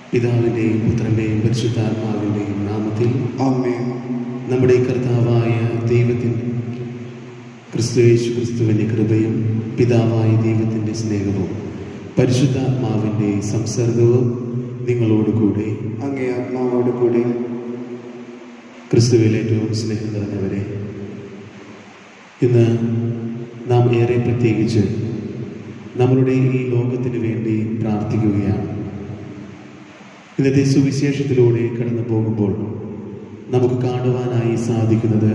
പിതാവിൻ്റെയും പുത്രൻ്റെയും പരിശുദ്ധാത്മാവിൻ്റെയും നാമത്തിൽ ആമേൻ നമ്മുടെ കർത്താവായ ദൈവത്തിൻ്റെ ക്രിസ്തുയേശു ക്രിസ്തുവിൻ്റെ കൃപയും പിതാവായ ദൈവത്തിൻ്റെ സ്നേഹവും പരിശുദ്ധാത്മാവിൻ്റെ സംസർഗവും നിങ്ങളോടുകൂടെ അങ്ങേ ആത്മാവോട് കൂടി ക്രിസ്തുവിൽ ഏറ്റവും സ്നേഹം നിറഞ്ഞവരെ ഇന്ന് നാം ഏറെ പ്രത്യേകിച്ച് നമ്മളുടെ ഈ ലോകത്തിന് വേണ്ടി പ്രാർത്ഥിക്കുകയാണ് ഇന്നത്തെ സുവിശേഷത്തിലൂടെ കടന്നു പോകുമ്പോൾ നമുക്ക് കാണുവാനായി സാധിക്കുന്നത്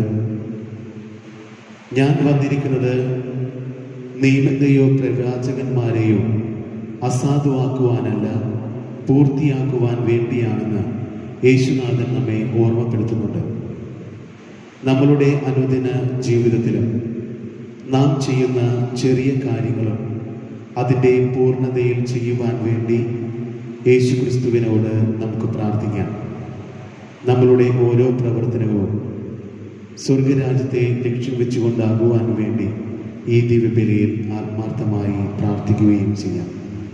ഞാൻ വന്നിരിക്കുന്നത് നിയമത്തെയോ പ്രവാചകന്മാരെയോ അസാധുവാക്കുവാനല്ല പൂർത്തിയാക്കുവാൻ വേണ്ടിയാണെന്ന് യേശുനാഥൻ നമ്മെ ഓർമ്മപ്പെടുത്തുന്നുണ്ട് നമ്മളുടെ അനുദിന ജീവിതത്തിലും നാം ചെയ്യുന്ന ചെറിയ കാര്യങ്ങളും അതിൻ്റെ പൂർണ്ണതയിൽ ചെയ്യുവാൻ വേണ്ടി യേശു ക്രിസ്തുവിനോട് നമുക്ക് പ്രാർത്ഥിക്കാം നമ്മളുടെ ഓരോ പ്രവർത്തനവും സ്വർഗരാജ്യത്തെ ലക്ഷ്യം വെച്ചുകൊണ്ടാകുവാൻ വേണ്ടി ഈ ദിവ്യബലിയിൽ ആത്മാർത്ഥമായി പ്രാർത്ഥിക്കുകയും ചെയ്യാം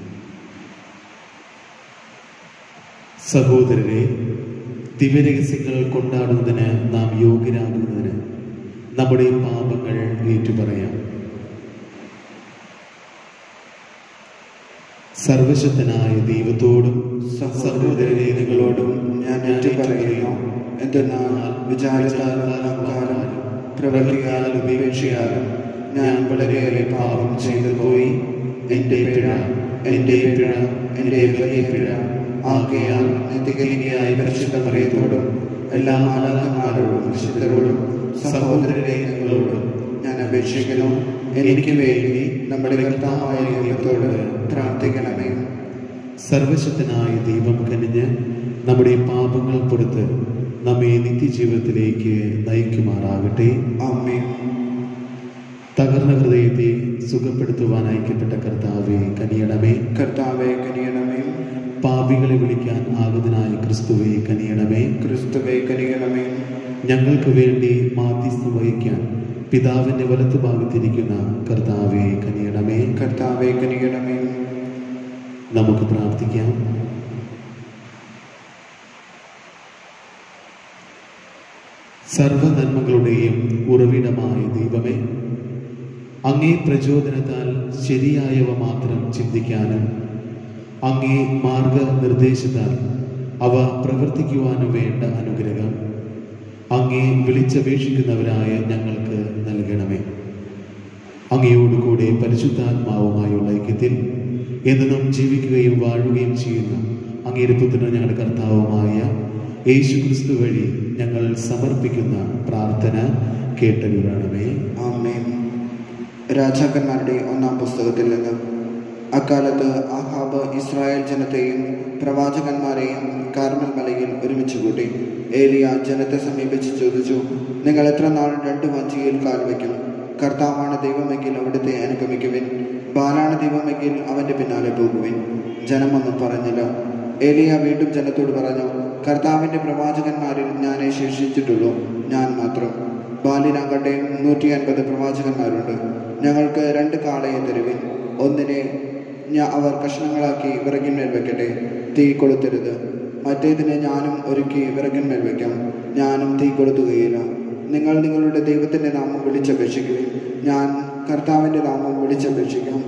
സഹോദരരെ ദിവ്യരഹസ്യങ്ങൾ കൊണ്ടാടുന്നതിന് നാം യോഗ്യരാകുന്നതിന് നമ്മുടെ പാപങ്ങൾ ഏറ്റുപറയാം സർവശക്തനായ ദൈവത്തോടും സഹോദരരെ നിങ്ങളോടും ഞാൻ ഏറ്റു പറയുന്നു എന്തെന്നാൽ വിചാരത്താലും അഹങ്കാരം പ്രവൃത്തിയാലും ഉപേക്ഷയാലും ഞാൻ വളരെയേറെ പാപം ചെയ്തു പോയി എൻ്റെ പിഴ എൻ്റെ പിഴ എൻ്റെ വലിയ പിഴ ആകയാൽ നിത്യകലിനിയായ പരിശുദ്ധ മറിയത്തോടും എല്ലാ മാലാഖന്മാരോടും വിശുദ്ധരോടും സഹോദരരെ നിങ്ങളോടും ഞാൻ അപേക്ഷിക്കുന്നു എനിക്ക് വേണ്ടി നമ്മുടെ കർത്താവായ ദൈവത്തോട് പ്രാർത്ഥിക്കണമേ സർവശക്തനായ ദൈവം കനിഞ്ഞ് നമ്മുടെ പാപങ്ങൾ പുറത്ത് നമ്മെ നിത്യജീവിതത്തിലേക്ക് നയിക്കുമാറാകട്ടെ ആമേ തകർന്ന ഹൃദയത്തെ സുഖപ്പെടുത്തുവാൻ അയക്കപ്പെട്ട കർത്താവെ കനിയണമേ കർത്താവെ കനിയണമേ പാപികളെ വിളിക്കാൻ ആഗതനായ ക്രിസ്തുവെ കനിയണമേ ക്രിസ്തുവെ കനിയണമേ ഞങ്ങൾക്ക് വേണ്ടി മാധ്യസ്ഥം വഹിക്കാൻ പിതാവിന്റെ വലത്തു ഭാഗത്തിരിക്കുന്ന കർത്താവെ കനിയണമേ കർത്താവെ കനിയണമേ നമുക്ക് പ്രാർത്ഥിക്കാം സർവ നന്മകളുടെയും ഉറവിടമായ ദൈവമേ അങ്ങേ പ്രചോദനത്താൽ ശരിയായവ മാത്രം ചിന്തിക്കാനും അങ്ങേ മാർഗനിർദ്ദേശത്താൽ അവ പ്രവർത്തിക്കുവാനും വേണ്ട അനുഗ്രഹം അങ്ങേ വിളിച്ചപേക്ഷിക്കുന്നവരായ ഞങ്ങൾക്ക് നൽകണമേ അങ്ങയോടുകൂടെ പരിശുദ്ധാത്മാവുമായുള്ള ഐക്യത്തിൽ എന്നും ജീവിക്കുകയും വാഴുകയും ചെയ്യുന്ന അങ്ങയുടെ പുത്രനും ഞങ്ങളുടെ കർത്താവുമായ യേശു ക്രിസ്തു വഴി ഞങ്ങൾ സമർപ്പിക്കുന്ന പ്രാർത്ഥന കേട്ടലുരണമേ ആമേൻ രാജാക്കന്മാരുടെ ഒന്നാം പുസ്തകത്തിൽ നിന്ന് അക്കാലത്ത് ആഹാബ് ഇസ്രായേൽ ജനത്തെയും പ്രവാചകന്മാരെയും കാർമൽ മലയിൽ ഒരുമിച്ച് കൂട്ടി ഏലിയ ജനത്തെ സമീപിച്ച് ചോദിച്ചു നിങ്ങൾ എത്ര നാൾ രണ്ട് വഞ്ചിയിൽ കാൽ വയ്ക്കും കർത്താവാണ് ദൈവമെങ്കിൽ അവിടുത്തെ അനുഗമിക്കുവിൻ ബാലാണ് ദൈവമെങ്കിൽ അവന്റെ പിന്നാലെ പോകുവിൻ ജനമൊന്നും പറഞ്ഞില്ല ഏലിയ വീണ്ടും ജനത്തോട് പറഞ്ഞു കർത്താവിന്റെ പ്രവാചകന്മാരിൽ ഞാനേ ശേഷിച്ചിട്ടുള്ളൂ ഞാൻ മാത്രം ബാലിനാകട്ടെ നൂറ്റി അൻപത് പ്രവാചകന്മാരുണ്ട് ഞങ്ങൾക്ക് രണ്ട് കാളയെ തരുവിൻ ഒന്നിനെ ഞാൻ അവർ കഷ്ണങ്ങളാക്കി വിറകിന്മേൽ വെക്കട്ടെ തീ കൊളുത്തരുത് മറ്റേതിനെ ഞാനും ഒരുക്കി വിറകിന്മേൽ വെക്കാം ഞാനും തീ കൊളുത്തുകയില്ല നിങ്ങൾ നിങ്ങളുടെ ദൈവത്തിന്റെ നാമം വിളിച്ചപേക്ഷിക്കുവിൻ ഞാൻ കർത്താവിന്റെ നാമം വിളിച്ചപേക്ഷിക്കാം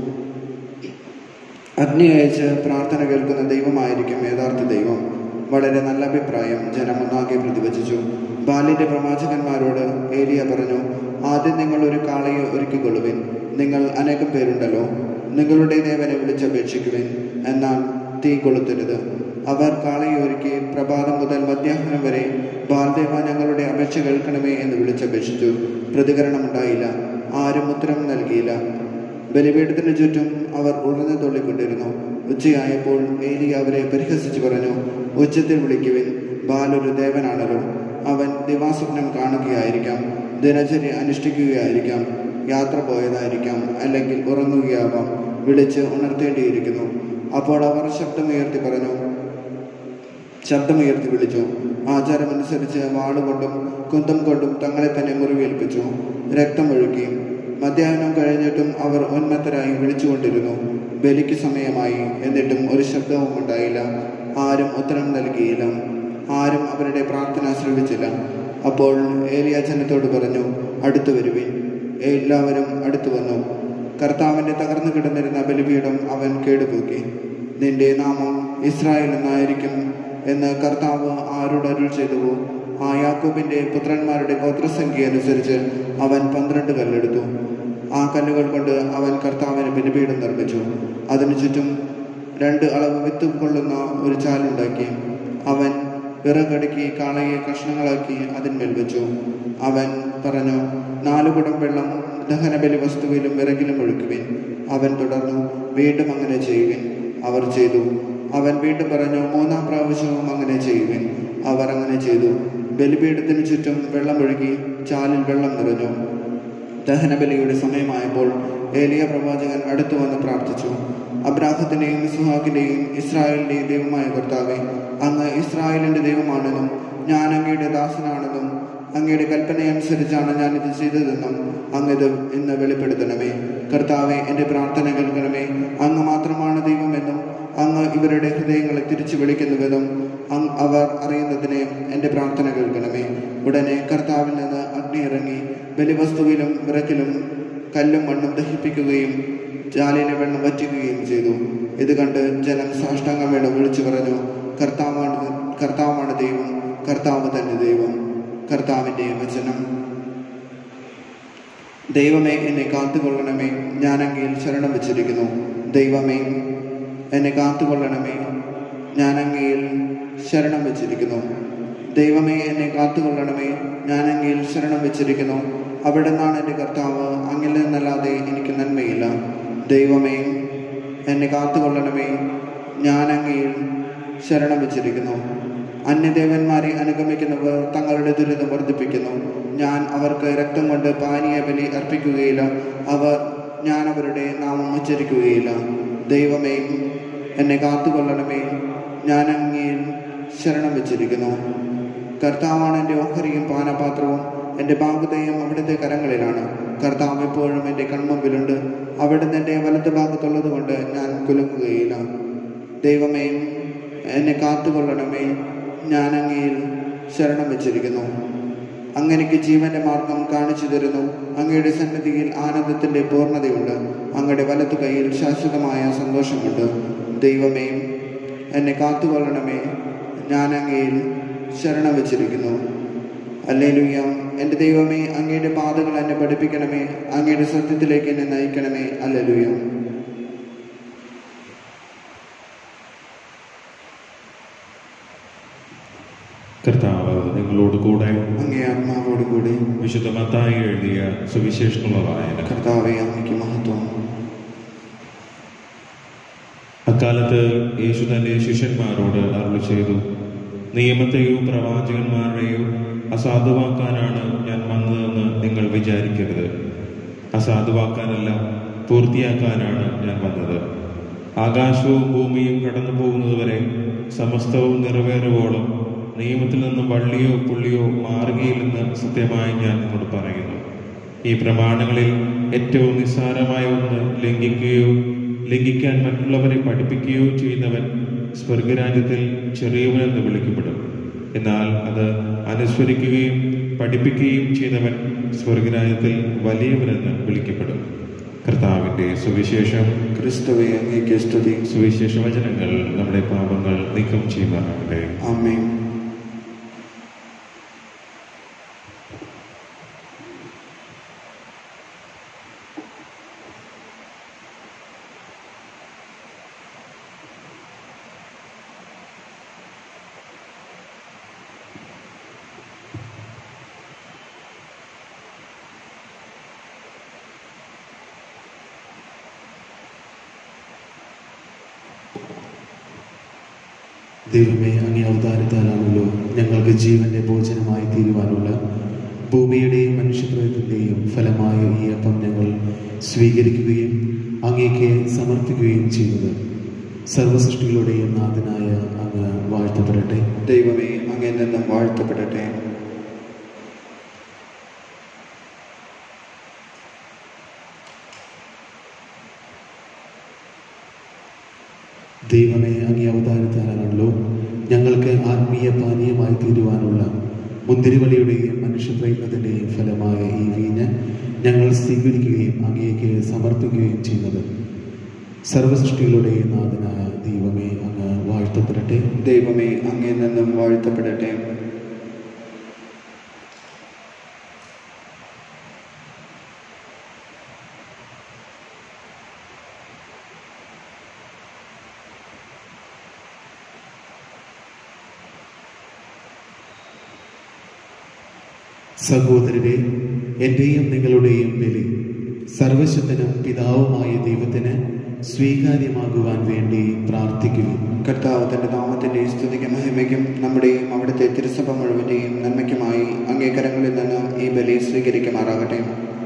അഗ്നി അയച്ച് പ്രാർത്ഥന കേൾക്കുന്ന ദൈവമായിരിക്കും യഥാർത്ഥ ദൈവം വളരെ നല്ല അഭിപ്രായം ജനം ഒന്നാകെ പ്രതിവചിച്ചു ബാലിന്റെ പ്രവാചകന്മാരോട് ഏലിയ പറഞ്ഞു ആദ്യം നിങ്ങൾ ഒരു കാളയെ ഒരുക്കിക്കൊള്ളുവിൻ നിങ്ങൾ അനേകം പേരുണ്ടല്ലോ നിങ്ങളുടെ ദേവനെ വിളിച്ചപേക്ഷിക്കുവിൻ എന്നാൽ തീ കൊളുത്തരുത് അവർ കാളയെ ഒരുക്കി പ്രഭാതം മുതൽ മധ്യാഹ്നം വരെ ബാൽദേവ ഞങ്ങളുടെ അപേക്ഷ കേൾക്കണമേ എന്ന് വിളിച്ചപേക്ഷിച്ചു പ്രതികരണമുണ്ടായില്ല ആരും ഉത്തരം നൽകിയില്ല ബലിപീഠത്തിന് ചുറ്റും അവർ ഉറഞ്ഞു തള്ളിക്കൊണ്ടിരുന്നു ഉച്ചയായപ്പോൾ ഏലി അവരെ പരിഹസിച്ചു പറഞ്ഞു ഉച്ചത്തിൽ വിളിക്കുവിൻ ബാലൊരു ദേവനാണല്ലോ അവൻ ദിവാസ്വപ്നം കാണുകയായിരിക്കാം ദിനചര്യ അനുഷ്ഠിക്കുകയായിരിക്കാം യാത്ര പോയതായിരിക്കാം അല്ലെങ്കിൽ ഉറങ്ങുകയാവാം വിളിച്ച് ഉണർത്തേണ്ടിയിരിക്കുന്നു അപ്പോൾ അവർ ശബ്ദമുയർത്തി പറഞ്ഞു ശബ്ദമുയർത്തി വിളിച്ചു ആചാരമനുസരിച്ച് വാളുകൊണ്ടും കുന്തം കൊണ്ടും തങ്ങളെ തന്നെ മുറിവേൽപ്പിച്ചു രക്തമൊഴുക്കി മധ്യാഹ്നം കഴിഞ്ഞിട്ടും അവർ ഉന്മത്തരായി വിളിച്ചുകൊണ്ടിരുന്നു ബലിക്ക് സമയമായി എന്നിട്ടും ഒരു ശബ്ദവും ഉണ്ടായില്ല ആരും ഉത്തരം നൽകിയില്ല ആരും അവരുടെ പ്രാർത്ഥന ശ്രവിച്ചില്ല അപ്പോൾ ഏലിയ ജനത്തോട് പറഞ്ഞു അടുത്തു വരുവിൻ എല്ലാവരും അടുത്തു വന്നു കർത്താവിന്റെ തകർന്നു കിടന്നിരുന്ന ബലിപീഠം അവൻ കേടുപോക്കി നിന്റെ നാമം ഇസ്രായേൽ എന്നായിരിക്കും എന്ന് കർത്താവ് ആരോട് അരുൾ ചെയ്തുവോ ആ യാക്കോബിന്റെ പുത്രന്മാരുടെ ഗോത്രസംഖ്യ അനുസരിച്ച് അവൻ പന്ത്രണ്ട് കല്ലെടുത്തു ആ കല്ലുകൾ കൊണ്ട് അവൻ കർത്താവിന് ബലിപീഠം നിർമ്മിച്ചു അതിനു ചുറ്റും രണ്ട് അളവ് വിത്ത് കൊള്ളുന്ന ഒരു ചാലുണ്ടാക്കി അവൻ വിറകടുക്കി കാളയെ കഷ്ണങ്ങളാക്കി അതിന്മേൽ വെച്ചു അവൻ പറഞ്ഞു നാലു കുടം വെള്ളം ദഹനബലി വസ്തുവിലും വിറകിലും ഒഴുക്കുവിൻ അവൻ തുടർന്നു വീണ്ടും അങ്ങനെ ചെയ്യുവിൻ അവർ ചെയ്തു അവൻ വീണ്ടും പറഞ്ഞു മൂന്നാം പ്രാവശ്യവും അങ്ങനെ ചെയ്യുവിൻ അവർ അങ്ങനെ ചെയ്തു ബലിപീഠത്തിന് ചുറ്റും വെള്ളമൊഴുകി ചാലിൽ വെള്ളം നിറഞ്ഞു ദഹനബലിയുടെ സമയമായപ്പോൾ ഏലിയ പ്രവാചകൻ അടുത്തു വന്ന് പ്രാർത്ഥിച്ചു അബ്രാഹത്തിന്റെയും ഇസ്ഹാക്കിന്റെയും ഇസ്രായേലിന്റെയും ദൈവമായ കർത്താവെ അങ്ങ് ഇസ്രായേലിന്റെ ദൈവമാണെന്നും ഞാൻ അങ്ങയുടെ ദാസനാണെന്നും അങ്ങയുടെ കൽപ്പനയനുസരിച്ചാണ് ഞാൻ ഇത് ചെയ്തതെന്നും അങ്ങ് ഇത് ഇന്ന് വെളിപ്പെടുത്തണമേ കർത്താവെ എൻ്റെ പ്രാർത്ഥന കേൾക്കണമേ അങ്ങ് മാത്രമാണ് ദൈവമെന്നും അങ്ങ് ഇവരുടെ ഹൃദയങ്ങളെ തിരിച്ചു വിളിക്കുന്നുവെന്നും അങ് അവർ അറിയുന്നതിനെ എൻ്റെ പ്രാർത്ഥന കേൾക്കണമേ ഉടനെ കർത്താവിൽ നിന്ന് അഗ്നി ഇറങ്ങി ബലിവസ്തുവിലും വിറക്കിലും കല്ലും മണ്ണും ദഹിപ്പിക്കുകയും ജാലിലെ വെള്ളം വറ്റിക്കുകയും ചെയ്തു ഇത് കണ്ട് ജനം സാഷ്ടാംഗം വീണ് വിളിച്ചു പറഞ്ഞു കർത്താവാണ് കർത്താവാണ് ദൈവം കർത്താവ് തന്നെ ദൈവം കർത്താവിൻ്റെ വചനം ദൈവമേ എന്നെ കാത്തുകൊള്ളണമേ ഞാൻ അങ്ങയിൽ ശരണം വെച്ചിരിക്കുന്നു ദൈവമേ എന്നെ കാത്തുകൊള്ളണമേ ഞാൻ അങ്ങയിൽ ശരണം വെച്ചിരിക്കുന്നു ദൈവമേ എന്നെ കാത്തുകൊള്ളണമേ ഞാൻ അങ്ങയിൽ ശരണം വെച്ചിരിക്കുന്നു അവിടെ നിന്നാണ് എൻ്റെ കർത്താവ് അങ്ങിൽ നിന്നല്ലാതെ എനിക്ക് നന്മയില്ല ദൈവമേ എന്നെ കാത്തുകൊള്ളണമേ ഞാൻ അങ്ങയിൽ ശരണം വെച്ചിരിക്കുന്നു അന്യദേവന്മാരെ അനുഗമിക്കുന്നവർ തങ്ങളുടെ ദുരിതം വർദ്ധിപ്പിക്കുന്നു ഞാൻ അവർക്ക് രക്തം കൊണ്ട് പാനീയ ബലി അർപ്പിക്കുകയില്ല അവർ ഞാൻ അവരുടെ നാമം ഉച്ചരിക്കുകയില്ല ദൈവമേ എന്നെ കാത്തുകൊള്ളണമേ ഞാൻ അങ്ങയിൽ ശരണം വെച്ചിരിക്കുന്നു കർത്താവാണ് എൻ്റെ ഓഹരിയും പാനപാത്രവും എൻ്റെ ഭാഗതയും അവിടുത്തെ കരങ്ങളിലാണ് കർത്താവ് എപ്പോഴും എൻ്റെ കൺമുമ്പിലുണ്ട് അവിടുന്ന് എൻ്റെ വലത്ത് ഭാഗത്തുള്ളത് കൊണ്ട് ഞാൻ കുലുക്കുകയില്ല ദൈവമേ എന്നെ കാത്തുകൊള്ളണമേ ഞാൻ അങ്ങയിൽ ശരണം വെച്ചിരിക്കുന്നു അങ്ങനെക്ക് ജീവന്റെ മാർഗം കാണിച്ചു തരുന്നു അങ്ങയുടെ സന്നിധിയിൽ ആനന്ദത്തിന്റെ പൂർണ്ണതയുണ്ട് അങ്ങയുടെ വലത്തു കൈയിൽ ശാശ്വതമായ സന്തോഷമുണ്ട് ദൈവമേ എന്നെ കാത്തുകൊള്ളണമേ ഞാൻ അങ്ങയിൽ ശരണം വെച്ചിരിക്കുന്നു അല്ലേലുയ്യ എൻ്റെ ദൈവമേ അങ്ങയുടെ പാതകൾ എന്നെ പഠിപ്പിക്കണമേ അങ്ങയുടെ സത്യത്തിലേക്ക് എന്നെ നയിക്കണമേ അല്ലേലുയ്യ കർത്താവ് നിങ്ങളോട് കൂടെ അങ്ങേ ആത്മാവോടുകൂടി വിശുദ്ധ മത്തായി എഴുതിയ സുവിശേഷമുള്ള വായന കർത്താവെ അങ്ങയ്ക്ക് മഹത്വം അക്കാലത്ത് യേശു തന്റെ ശിഷ്യന്മാരോട് അരുളി ചെയ്തു നിയമത്തെയോ പ്രവാചകന്മാരുടെയോ അസാധുവാക്കാനാണ് ഞാൻ വന്നതെന്ന് നിങ്ങൾ വിചാരിക്കരുത് അസാധുവാക്കാനല്ല പൂർത്തിയാക്കാനാണ് ഞാൻ വന്നത് ആകാശവും ഭൂമിയും കടന്നു പോകുന്നതുവരെ സമസ്തവും നിറവേറുവോളം നിയമത്തിൽ നിന്നും വള്ളിയോ പുള്ളിയോ മാറുകയില്ലെന്ന് സത്യമായി ഞാൻ നിങ്ങളോട് പറയുന്നു ഈ പ്രമാണങ്ങളിൽ ഏറ്റവും നിസ്സാരമായ ഒന്ന് ലംഘിക്കുകയോ ലംഘിക്കാൻ മറ്റുള്ളവരെ പഠിപ്പിക്കുകയോ ചെയ്യുന്നവൻ സ്വർഗരാജ്യത്തിൽ ചെറിയവനെന്ന് വിളിക്കപ്പെടും എന്നാൽ അത് അനുസ്മരിക്കുകയും പഠിപ്പിക്കുകയും ചെയ്യുന്നവൻ സ്വർഗരാജ്യത്തിൽ വലിയവനെന്ന് വിളിക്കപ്പെടും കർത്താവിന്റെ സുവിശേഷം ക്രിസ്തുവെ അങ്ങേക്ക് സ്തുതി സുവിശേഷ വചനങ്ങൾ നമ്മുടെ പാപങ്ങൾ നീക്കം ചെയ്യുമാറാകട്ടെ ആമേൻ ദൈവമേ അങ്ങേ അവതാരത്താലാണല്ലോ ഞങ്ങൾക്ക് ജീവന്റെ ഭോജനമായി തീരുവാനുള്ള ഭൂമിയുടെയും മനുഷ്യപ്രയത്തിൻ്റെയും ഫലമായ ഈ അപ്പം ഞങ്ങൾ സ്വീകരിക്കുകയും അങ്ങേക്ക് സമർപ്പിക്കുകയും ചെയ്യുന്നത് സർവസൃഷ്ടികളുടെയും നാഥനായ അങ്ങ് വാഴ്ത്തപ്പെടട്ടെ ദൈവമേ അങ്ങേ നിന്നും വാഴ്ത്തപ്പെടട്ടെ ദൈവമേ അങ്ങേ അവതാരത്താലാണല്ലോ ഞങ്ങൾക്ക് ആത്മീയ പാനീയമായി തീരുവാനുള്ള മുന്തിരിവളിയുടെയും മനുഷ്യപ്രയത്നത്തിൻ്റെയും ഫലമായ ഈ വീഞ്ഞ് ഞങ്ങൾ സ്വീകരിക്കുകയും അങ്ങേക്ക് സമർപ്പിക്കുകയും ചെയ്യുന്നത് സർവസൃഷ്ടികളുടെ നാഥനായ ദൈവമേ അങ്ങ് വാഴ്ത്തപ്പെടട്ടെ ദൈവമേ അങ്ങേ നിന്നും വാഴ്ത്തപ്പെടട്ടെ സഹോദരരെ എൻ്റെയും നിങ്ങളുടെയും ബലി സർവശക്തനും പിതാവുമായ ദൈവത്തിന് സ്വീകാര്യമാകുവാൻ വേണ്ടി പ്രാർത്ഥിക്കുക കർത്താവ് തന്റെ നാമത്തിന്റെ സ്തുതിക്കും മഹിമയ്ക്കും നമ്മുടെയും അവിടുത്തെ തിരുസഭ മുഴുവന്റെയും നന്മയ്ക്കുമായി അങ്ങേക്കരങ്ങളിൽ നിന്ന് ഈ ബലി സ്വീകരിക്കുമാറാകട്ടെ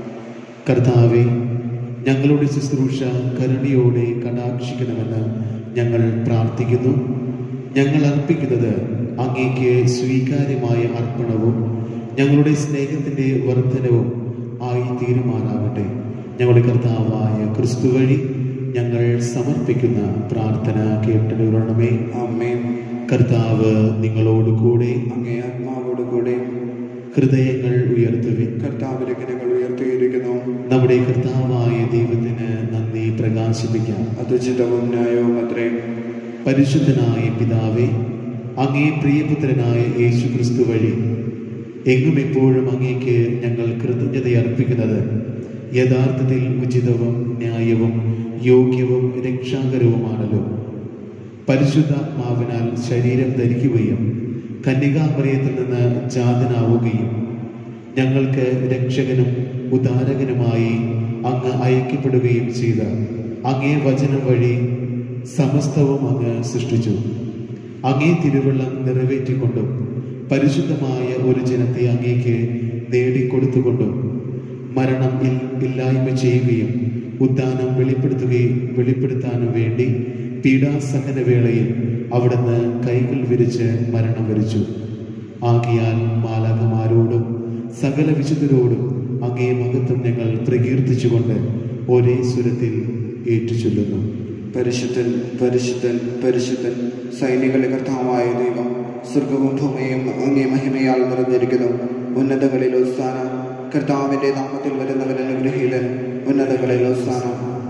കർത്താവെ ഞങ്ങളുടെ ശുശ്രൂഷ കരുണയോടെ കടാക്ഷിക്കണമെന്ന് ഞങ്ങൾ പ്രാർത്ഥിക്കുന്നു ഞങ്ങൾ അർപ്പിക്കുന്നത് അങ്ങേക്ക് സ്വീകാര്യമായ അർപ്പണവും ഞങ്ങളുടെ സ്നേഹത്തിൻ്റെ വർധനവും ആയി തീരുമാനാകട്ടെ ഞങ്ങളുടെ കർത്താവായ ക്രിസ്തു വഴി ഞങ്ങൾ സമർപ്പിക്കുന്ന പ്രാർത്ഥന കേട്ടനുരണമേ അമ്മേ കർത്താവ് നിങ്ങളോട് കൂടെ അങ്ങേ ആത്മാവോട് കൂടെ ഹൃദയങ്ങൾ ഉയർത്തുവിൻ കർത്താവിലേക്ക് ഞങ്ങൾ ഉയർത്തിയിരിക്കുന്നു നമ്മുടെ കർത്താവായ ദൈവത്തിന് നന്ദി പ്രകാശിപ്പിക്കാം അതുചിതവും ന്യായവും അത്രേ പരിശുദ്ധനായ പിതാവേ അങ്ങേ പ്രിയപുത്രനായ യേശു ക്രിസ്തു വഴി എങ്ങും എപ്പോഴും അങ്ങേക്ക് ഞങ്ങൾ കൃതജ്ഞത അർപ്പിക്കുന്നത് യഥാർത്ഥത്തിൽ ഉചിതവും ന്യായവും യോഗ്യവും രക്ഷാകരവുമാണല്ലോ പരിശുദ്ധാത്മാവിനാൽ ശരീരം ധരിക്കുകയും കന്യകാമറിയത്തിൽ നിന്ന് ജാതനാവുകയും ഞങ്ങൾക്ക് രക്ഷകനും ഉദാരകനുമായി അങ്ങ് അയക്കപ്പെടുകയും ചെയ്ത അങ്ങേ വചനം വഴി സമസ്തവും അങ്ങ് സൃഷ്ടിച്ചു അങ്ങേ തിരുവള്ളം നിറവേറ്റിക്കൊണ്ടും പരിശുദ്ധമായ ഒരു ജനത്തെ അങ്ങേക്ക് നേടിക്കൊടുത്തുകൊണ്ടും മരണം ഇൽ- ഇല്ലായ്മ ചെയ്യുകയും ഉദ്ധാനം വെളിപ്പെടുത്തുകയും വെളിപ്പെടുത്താനും വേണ്ടി പീഡാസഹന വേളയിൽ അവിടുന്ന് കൈകൾ വിരിച്ച് മരണം വരിച്ചു ആകിയാൽ മാലാകമാരോടും സകല വിശുദ്ധരോടും അങ്ങേ മഹത്വം ഞങ്ങൾ പ്രകീർത്തിച്ചുകൊണ്ട് ഒരേ സ്വരത്തിൽ ഏറ്റുചൊല്ലുന്നു പരിശുദ്ധൻ പരിശുദ്ധൻ പരിശുദ്ധൻ സൈനികളുടെ കർത്താവായ ദൈവം സ്വർഗവും ഭൂമിയും അങ്ങേ മഹിമയാൽ നിറഞ്ഞിരിക്കുന്നു ഉന്നതങ്ങളിൽ ഉത്സാന കർത്താവിന്റെ നാമത്തിൽ വരുന്നവൻ അനുഗ്രഹീതൻ ഉന്നതങ്ങളിൽ ഉത്സാന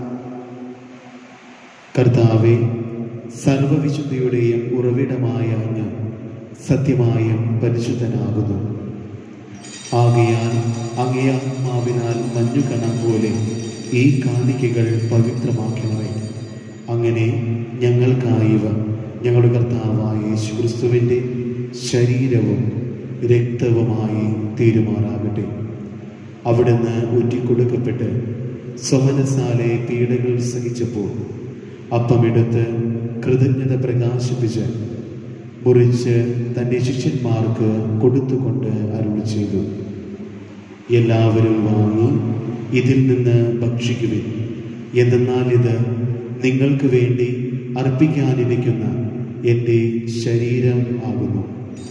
കർത്താവെ സർവവിശുദ്ധിയുടെയും ഉറവിടമായ അങ്ങ് സത്യമായും പരിശുദ്ധനാകുന്നു ആകയാൽ അങ്ങേ ആത്മാവിനാൽ മഞ്ഞുകണം പോലെ ഈ കാണിക്കകൾ പവിത്രമാക്കണമേ അങ്ങനെ ഞങ്ങൾക്കായിവ ഞങ്ങളുടെ കർത്താവായ യേശു ക്രിസ്തുവിൻ്റെ ശരീരവും രക്തവുമായി തീരുമാറാകട്ടെ അവിടുന്ന് ഒറ്റിക്കൊടുക്കപ്പെട്ട് സ്വമനസാലെ പീഡകൾ സഹിച്ചപ്പോൾ അപ്പമെടുത്ത് കൃതജ്ഞത പ്രകാശിപ്പിച്ച് മുറിച്ച് തൻ്റെ ശിഷ്യന്മാർക്ക് കൊടുത്തുകൊണ്ട് അരുളി ചെയ്തു എല്ലാവരും വാങ്ങി ഇതിൽ നിന്ന് ഭക്ഷിക്കുവിൻ എന്തെന്നാൽ ഇത് നിങ്ങൾക്ക് വേണ്ടി അർപ്പിക്കാനിരിക്കുന്ന എൻ്റെ ശരീരം ആകുന്നു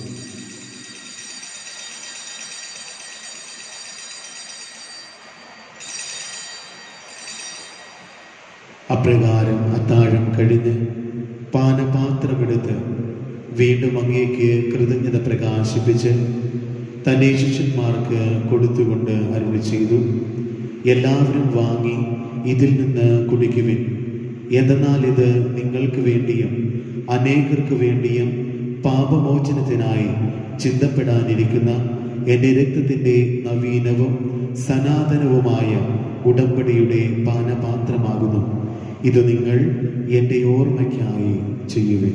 അപ്രകാരം അത്താഴം കഴിഞ്ഞ് പാനപാത്രമെടുത്ത് വീണ്ടും അങ്ങേക്ക് കൃതജ്ഞത പ്രകാശിപ്പിച്ച് തൻ്റെ ശിഷ്യന്മാർക്ക് കൊടുത്തുകൊണ്ട് അരുളി ചെയ്തു എല്ലാവരും വാങ്ങി ഇതിൽ നിന്ന് കുടിക്കുവിൻ എന്തെന്നാൽ ഇത് നിങ്ങൾക്ക് വേണ്ടിയും അനേകർക്ക് വേണ്ടിയും പാപമോചനത്തിനായി ചിന്തപ്പെടാനിരിക്കുന്ന എൻ്റെ രക്തത്തിൻ്റെ നവീനവും സനാതനവുമായ ഉടമ്പടിയുടെ പാനപാത്രമാകുന്നു ഇത് നിങ്ങൾ എൻ്റെ ഓർമ്മയ്ക്കായി ചെയ്യുവിൻ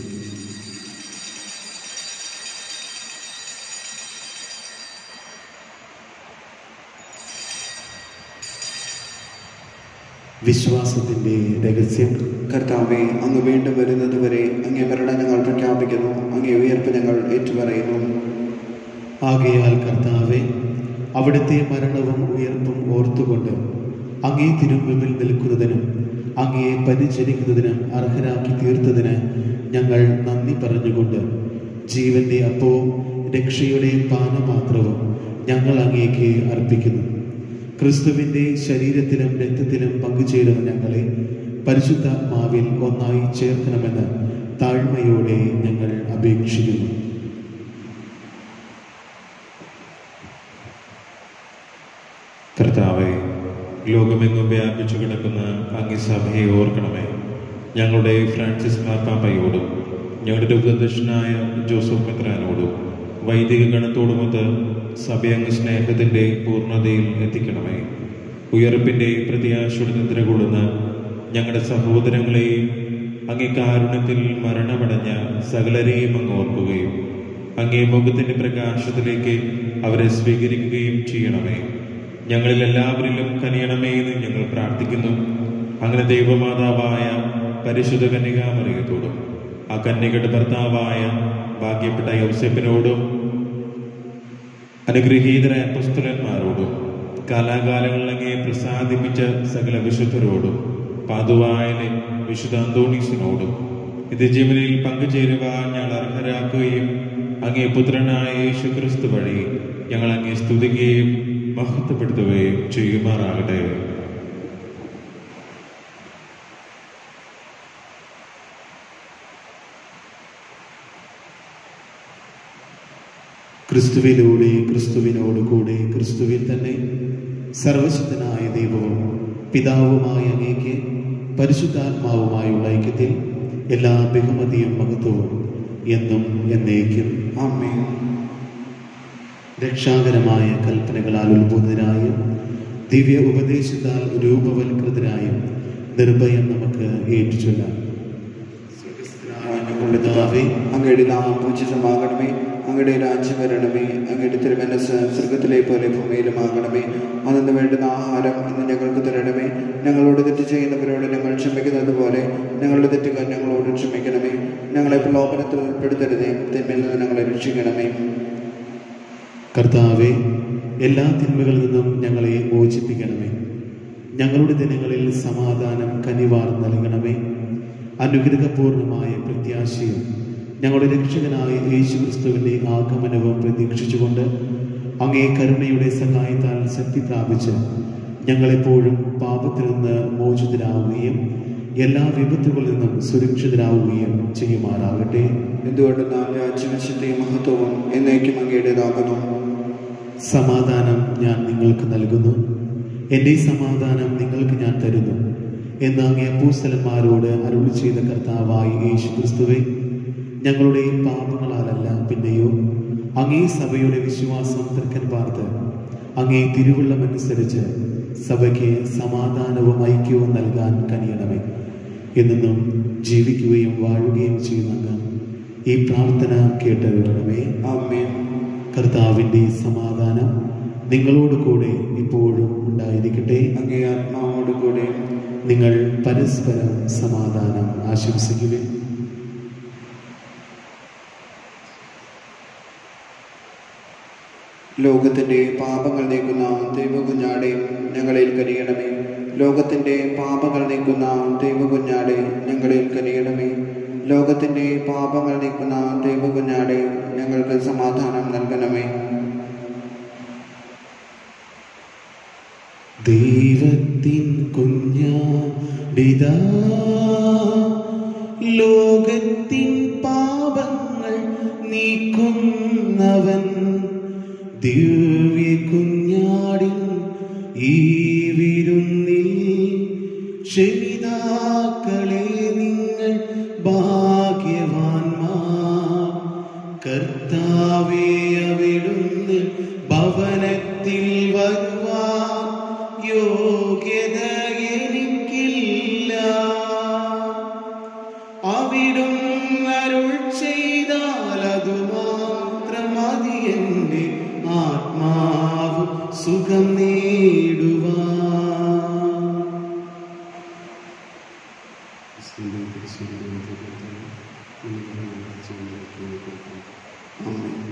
വിശ്വാസത്തിൻ്റെ രഹസ്യം കർത്താവെ അങ്ങ് വീണ്ടും വരുന്നതുവരെ അങ്ങേ മരണം ഞങ്ങൾ പ്രഖ്യാപിക്കുന്നു അങ്ങേ ഉയർപ്പ് ഞങ്ങൾ ഏറ്റുപറയുന്നു ആകയാൽ കർത്താവെ അവിടുത്തെ മരണവും ഉയർപ്പും ഓർത്തുകൊണ്ട് അങ്ങേ തിരുമുമ്പിൽ നിൽക്കുന്നതിനും അങ്ങയെ പരിചരിക്കുന്നതിനും അർഹരാക്കി തീർത്തതിന് ഞങ്ങൾ നന്ദി പറഞ്ഞുകൊണ്ട് ജീവന്റെ അപ്പവും രക്ഷയുടെ പാനപാത്രവും ഞങ്ങൾ അങ്ങേക്ക് അർപ്പിക്കുന്നു ക്രിസ്തുവിന്റെ ശരീരത്തിലും രക്തത്തിലും പങ്കുചേരുന്ന ഞങ്ങളെ പരിശുദ്ധാത്മാവിൽ ഒന്നായി ചേർക്കണമെന്ന് താഴ്മയോടെ ഞങ്ങൾ അപേക്ഷിക്കുന്നു കർത്താവെ ലോകമെങ്ങും വ്യാപിച്ചു കിടക്കുന്ന അങ്ങി സഭയെ ഓർക്കണമേ ഞങ്ങളുടെ ഫ്രാൻസിസ് മാർപ്പാപ്പയോടും ഞങ്ങളുടെ ഉപദക്ഷനായ ജോസഫ് മെത്രാനോടും വൈദിക ഗണത്തോടുമൊത്ത് സഭയങ്ങ് സ്നേഹത്തിൻ്റെ പൂർണ്ണതയിൽ എത്തിക്കണമേ ഉയർപ്പിൻ്റെ പ്രത്യാശയുടെ നിദ്ര കൊള്ളുന്ന ഞങ്ങളുടെ സഹോദരങ്ങളെയും അങ്ങേ കാരുണ്യത്തിൽ മരണമടഞ്ഞ സകലരെയും അങ്ങ് ഓർക്കുകയും അങ്ങേ മുഖത്തിന്റെ പ്രകാശത്തിലേക്ക് അവരെ സ്വീകരിക്കുകയും ചെയ്യണമേ ഞങ്ങളിൽ എല്ലാവരിലും കനിയണമേ എന്ന് ഞങ്ങൾ പ്രാർത്ഥിക്കുന്നു അങ്ങനെ ദൈവമാതാവായ പരിശുദ്ധ കന്യകാമറിയത്തോടും ആ കന്യകയുടെ ഭർത്താവായ ഭാഗ്യപ്പെട്ട യൗസെപ്പിനോടും അനുഗ്രഹീതരായ പുസ്തകന്മാരോടും കാലാകാലങ്ങളിൽ അങ്ങേ പ്രസാദിപ്പിച്ച സകല വിശുദ്ധരോടും പാതുവായലെ വിശുദ്ധ അന്തോണീസിനോടും ഇത് ജീവനിൽ പങ്കുചേരുവാൻ ഞങ്ങൾ അർഹരാക്കുകയും അങ്ങേ പുത്രനായ യേശു ക്രിസ്തു വഴി ഞങ്ങൾ അങ്ങേ സ്തുതിക്കുകയും മഹത്വപ്പെടുത്തുകയും ചെയ്യുമാറാകട്ടെ ക്രിസ്തുവിലൂടെ ക്രിസ്തുവിനോട് കൂടെ ക്രിസ്തുവിൽ തന്നെ സർവശക്തനായ ദൈവവും പിതാവുമായ അങ്ങേക്ക് പരിശുദ്ധാത്മാവുമായുള്ള ഐക്യത്തിൽ എല്ലാ ബഹുമതിയും മഹത്വവും എന്നും എന്നേക്കും ആമേൻ രക്ഷാകരമായ കൽപ്പനകളാൽ ഉത്ബോധരായും ദിവ്യ ഉപദേശത്താൽ രൂപവൽകൃതരായും നിർഭയം നമുക്ക് ഏറ്റുചൊല്ലാം ഞങ്ങളുടെ പിതാവേ അങ്ങയുടെ നാമം പൂജിതമാകണമേ അങ്ങയുടെ രാജ്യം വരണമേ അങ്ങയുടെ തിരുമനസ് സ്വർഗത്തിലെ പോലെ ഭൂമിയിലുമാകണമേ അന്നു വേണ്ടുന്ന ആഹാരം ഇന്ന് ഞങ്ങൾക്ക് തരണമേ ഞങ്ങളോട് തെറ്റ് ചെയ്യുന്നവരോട് ഞങ്ങൾ ക്ഷമിക്കുന്നത് പോലെ ഞങ്ങളുടെ തെറ്റുകൾ ഞങ്ങളോട് ക്ഷമിക്കണമേ ഞങ്ങളെ പ്രലോഭനത്തിൽ ഉൾപ്പെടുത്തരുതേ തിന്മയിൽ നിന്ന് ഞങ്ങളെ രക്ഷിക്കണമേ കർത്താവെ എല്ലാ തിന്മകളിൽ നിന്നും ഞങ്ങളെ മോചിപ്പിക്കണമേ ഞങ്ങളുടെ ദിനങ്ങളിൽ സമാധാനം കനിവാർ നൽകണമേ അനുഗ്രഹപൂർണമായ പ്രത്യാശയും ഞങ്ങളുടെ രക്ഷകനായ യേശു ക്രിസ്തുവിൻ്റെ ആഗമനവും പ്രതീക്ഷിച്ചുകൊണ്ട് അങ്ങേ കരുണയുടെ സഹായത്താൽ ശക്തി പ്രാപിച്ച് ഞങ്ങളെപ്പോഴും പാപത്തിൽ നിന്ന് മോചിതരാവുകയും എല്ലാ വിപത്തുകളിൽ നിന്നും സുരക്ഷിതരാവുകയും ചെയ്യുമാറാകട്ടെ എന്തുകൊണ്ട് നാം രാജ്യവശത്തെയും മഹത്വവും എന്നേക്കും അങ്ങയുടേതാകുന്നു സമാധാനം ഞാൻ നിങ്ങൾക്ക് നൽകുന്നു എൻ്റെ സമാധാനം നിങ്ങൾക്ക് ഞാൻ തരുന്നു എന്ന് അങ്ങേ അപ്പൂസ്തലന്മാരോട് അരുളി ചെയ്ത കർത്താവായി യേശു ക്രിസ്തുവെ ഞങ്ങളുടെ പാപങ്ങളാലല്ല പിന്നെയോ അങ്ങേ സഭയുടെ വിശ്വാസം തൃക്കൻ പാർത്ത് അങ്ങേ തിരുവുള്ളമനുസരിച്ച് സഭയ്ക്ക് സമാധാനവും ഐക്യവും നൽകാൻ കനിയണമേ എന്നും ജീവിക്കുകയും വാഴുകയും ചെയ്യുന്ന അങ്ങ് ഈ പ്രാർത്ഥന കേട്ടറിയണമേ ആമേൻ കർത്താവിൻ്റെ സമാധാനം നിങ്ങളോട് കൂടെ ഇപ്പോഴും ഉണ്ടായിരിക്കട്ടെ അങ്ങേ ആത്മാവോട് കൂടെ നിങ്ങൾ പരസ്പരം സമാധാനം ആശംസിക്കുവിൻ ലോകത്തിന്റെ പാപങ്ങൾ നീക്കുന്ന ദൈവകുഞ്ഞാടെ ഞങ്ങളിൽ കനിയണമേ ലോകത്തിന്റെ പാപങ്ങൾ നീക്കുന്ന ദൈവകുഞ്ഞാടെ ഞങ്ങളിൽ കനിയണമേ ലോകത്തിന്റെ പാപങ്ങൾ നീക്കുന്ന ദൈവകുഞ്ഞാടെ ഞങ്ങൾക്ക് സമാധാനം നൽകണമേ ദൈവത്തിൻ കുഞ്ഞാടിതാ ലോകത്തിൻ പാപങ്ങൾ നീക്കുന്നവൻ ദിവ്യ കുഞ്ഞാടിൻ ഈ വിരുന്നിൽ ക്ഷമിതാക്കളെ നിങ്ങൾ ഭാഗ്യവാന്മാർ കർത്താവേ അവിടുന്ന് ഭവനത്തിൽ വരുവാൻ യോഗ്യത എനിക്കില്ല അവിടും അരുൾ ചെയ്താൽ അതുമാത്രം മതി എൻ്റെ ആത്മാവ് സുഖം നേടുവാൻ ആമേൻ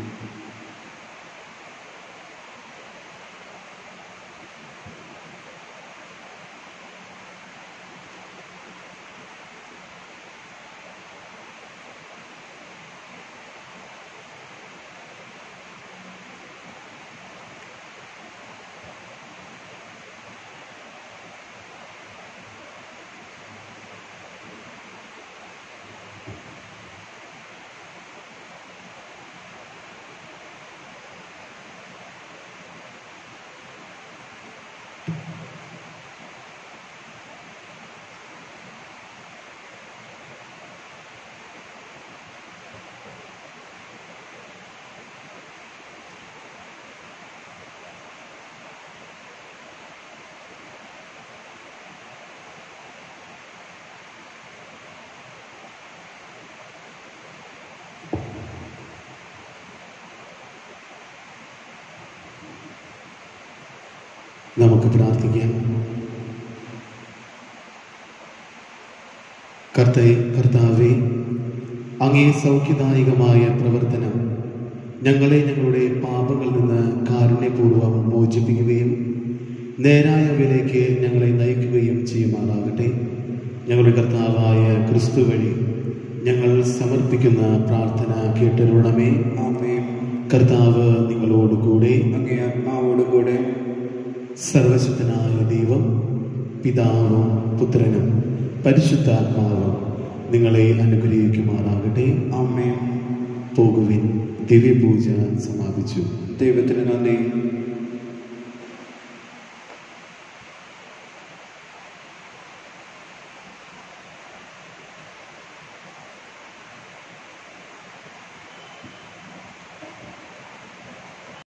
നമുക്ക് പ്രാർത്ഥിക്കാം കർത്തേ കർത്താവേ അങ്ങേ സൗഖ്യദായകമായ പ്രവർത്തനം ഞങ്ങളെ ഞങ്ങളുടെ പാപങ്ങളിൽ നിന്ന് കാരുണ്യപൂർവ്വം മോചിപ്പിക്കുകയും നേരായ വിലയ്ക്ക് ഞങ്ങളെ നയിക്കുകയും ചെയ്യുമാറാകട്ടെ ഞങ്ങളുടെ കർത്താവായ ക്രിസ്തു വഴി ഞങ്ങൾ സമർപ്പിക്കുന്ന പ്രാർത്ഥന കേട്ടരുണമേ ആമേൻ കർത്താവ് നിങ്ങളോടുകൂടെ അങ്ങേ ആത്മാവോടുകൂടെ സർവശക്തനായ ദൈവം പിതാവും പുത്രനും പരിശുദ്ധാത്മാവും നിങ്ങളെ അനുഗ്രഹിക്കുമാറാകട്ടെ ആമേൻ പോകുവിൻ ദിവ്യപൂജ സമാപിച്ചു ദൈവത്തിന് നന്ദി